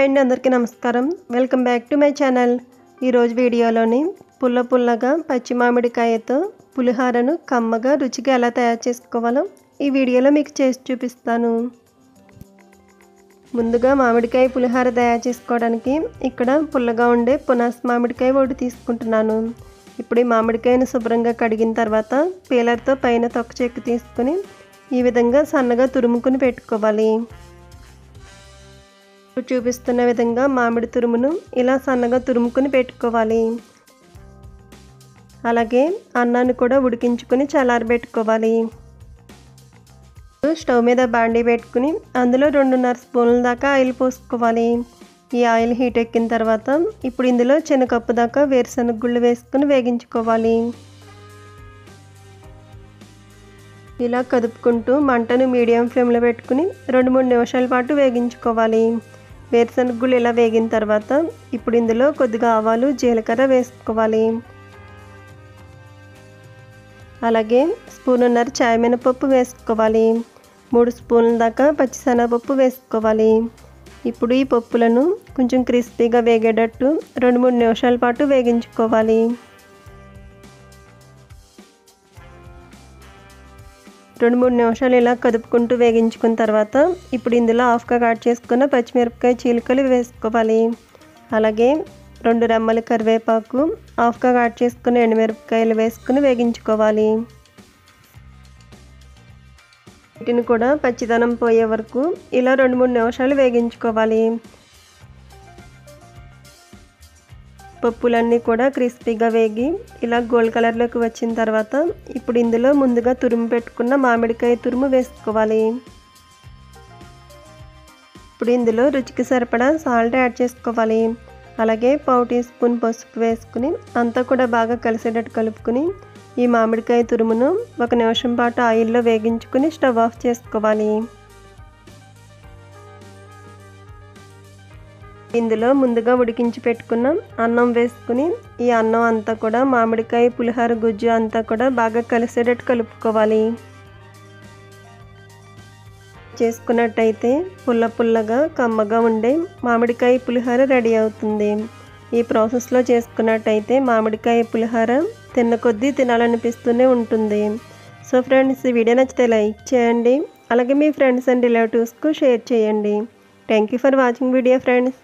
hi అండి అందరికీ నమస్కారం welcome back to my channel ఈరోజు వీడియోలోని పుల్ల పుల్లగా పచ్చి మామిడికాయతో పులిహారను కమ్మగా రుచిగా ఎలా తయారు చేసుకోవాలో ఈ వీడియోలో మీకు చేసి చూపిస్తాను ముందుగా మామిడికాయ పులిహార తయారు చేసుకోవడానికి ఇక్కడ పుల్లగా ఉండే పునాస్ మామిడికాయ ఒకటి తీసుకుంటున్నాను ఇప్పుడు ఈ మామిడికాయను శుభ్రంగా కడిగిన తర్వాత పీలర్తో పైన తొక్క చెక్కు తీసుకుని ఈ విధంగా సన్నగా తురుముకుని పెట్టుకోవాలి చూపిస్తున్న విధంగా మామిడి తురుమును ఇలా సన్నగా తురుముకుని పెట్టుకోవాలి అలాగే అన్నాన్ని కూడా ఉడికించుకొని చల్లారబెట్టుకోవాలి స్టవ్ మీద బాండీ పెట్టుకుని అందులో రెండున్నర స్పూన్ల దాకా ఆయిల్ పోసుకోవాలి ఈ ఆయిల్ హీట్ ఎక్కిన తర్వాత ఇప్పుడు ఇందులో చిన్న కప్పు దాకా వేరుశనగ గుళ్ళు వేసుకుని వేగించుకోవాలి ఇలా కదుపుకుంటూ మంటను మీడియం ఫ్లేమ్లో పెట్టుకుని రెండు మూడు నిమిషాల పాటు వేగించుకోవాలి వేరుశనగ గుళ్ళు ఇలా వేగిన తర్వాత ఇప్పుడు ఇందులో కొద్దిగా ఆవాలు జీలకర్ర వేసుకోవాలి అలాగే స్పూనున్నర చాయ్ మినపప్పు వేసుకోవాలి మూడు స్పూన్ల దాకా పచ్చిశనగపప్పు వేసుకోవాలి ఇప్పుడు ఈ పప్పులను కొంచెం క్రిస్పీగా వేగేటట్టు రెండు మూడు నిమిషాల పాటు వేగించుకోవాలి రెండు మూడు నిమిషాలు ఇలా కదుపుకుంటూ వేగించుకున్న తర్వాత ఇప్పుడు ఇందులో హాఫ్గా కట్ చేసుకున్న పచ్చిమిరపకాయ చీలికలు వేసుకోవాలి అలాగే రెండు రెమ్మల కరివేపాకు హాఫ్గా కట్ చేసుకుని ఎండుమిరపకాయలు వేసుకుని వేగించుకోవాలి వీటిని కూడా పచ్చిదనం పోయే వరకు ఇలా రెండు మూడు నిమిషాలు వేగించుకోవాలి పప్పులన్నీ కూడా క్రిస్పీగా వేగి ఇలా గోల్డ్ కలర్లోకి వచ్చిన తర్వాత ఇప్పుడు ఇందులో ముందుగా తురుము పెట్టుకున్న మామిడికాయ తురుము వేసుకోవాలి ఇప్పుడు ఇందులో రుచికి సరిపడా సాల్ట్ యాడ్ చేసుకోవాలి అలాగే పావు టీ స్పూన్ పసుపు వేసుకుని అంతా కూడా బాగా కలిసేటట్టు కలుపుకుని ఈ మామిడికాయ తురుమును ఒక నిమిషం పాటు ఆయిల్లో వేగించుకుని స్టవ్ ఆఫ్ చేసుకోవాలి ఇందులో ముందుగా ఉడికించి పెట్టుకున్న అన్నం వేసుకుని ఈ అన్నం అంతా కూడా మామిడికాయ పులిహార గుజ్జు అంతా కూడా బాగా కలిసేటట్టు కలుపుకోవాలి చేసుకున్నట్టయితే పుల్ల పుల్లగా కమ్మగా ఉండే మామిడికాయ పులిహార రెడీ అవుతుంది ఈ ప్రాసెస్లో చేసుకున్నట్టయితే మామిడికాయ పులిహార తిన్న కొద్దీ తినాలనిపిస్తూనే ఉంటుంది సో ఫ్రెండ్స్ ఈ వీడియో నచ్చితే లైక్ చేయండి అలాగే మీ ఫ్రెండ్స్ అండ్ రిలేటివ్స్కు షేర్ చేయండి thank you for watching video friends